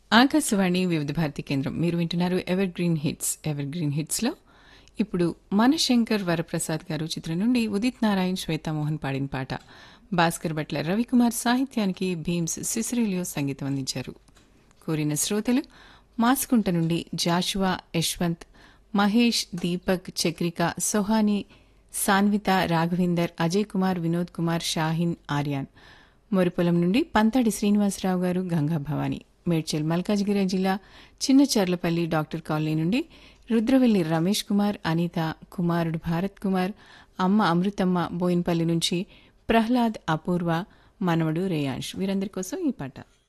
ఆకాశవాణి వివిధ భారతి కేంద్రం మీరు వింటున్నారు evergreen hits evergreen hits లో ఇప్పుడు మనశంకర్ వరప్రసాద్ గారు చిత్రం నుండి ఉదిత్ నారాయణ్ శ్వేతామోహన్ పాడిన పాట భాస్కర్ భట్ల రవికుమార్ సాహిత్యానికి భీమ్స్ సిసిరిలియో సంగీతం అందించారు కోరిన శ్రోతలు మాస్కుంట నుండి జాషువా యశ్వంత్ మహేష్ దీపక్ చక్రిక సోహాని సాన్విత రాఘవేందర్ అజయ్ కుమార్ వినోద్ కుమార్ షాహిన్ ఆర్యాన్ మొరిపొలం నుండి పంతాడి శ్రీనివాసరావు గారు గంగా భవాని మేడ్చల్ మల్కాజ్గిరి జిల్లా చిన్నచర్లపల్లి డాక్టర్ కాలనీ నుండి రుద్రవెల్లి రమేష్ కుమార్ అనిత కుమారుడు భారత్ కుమార్ అమ్మ అమృతమ్మ బోయిన్పల్లి నుంచి ప్రహ్లాద్ అపూర్వ మనవడు రేయాంష్ వీరందరి కోసం ఈ పాట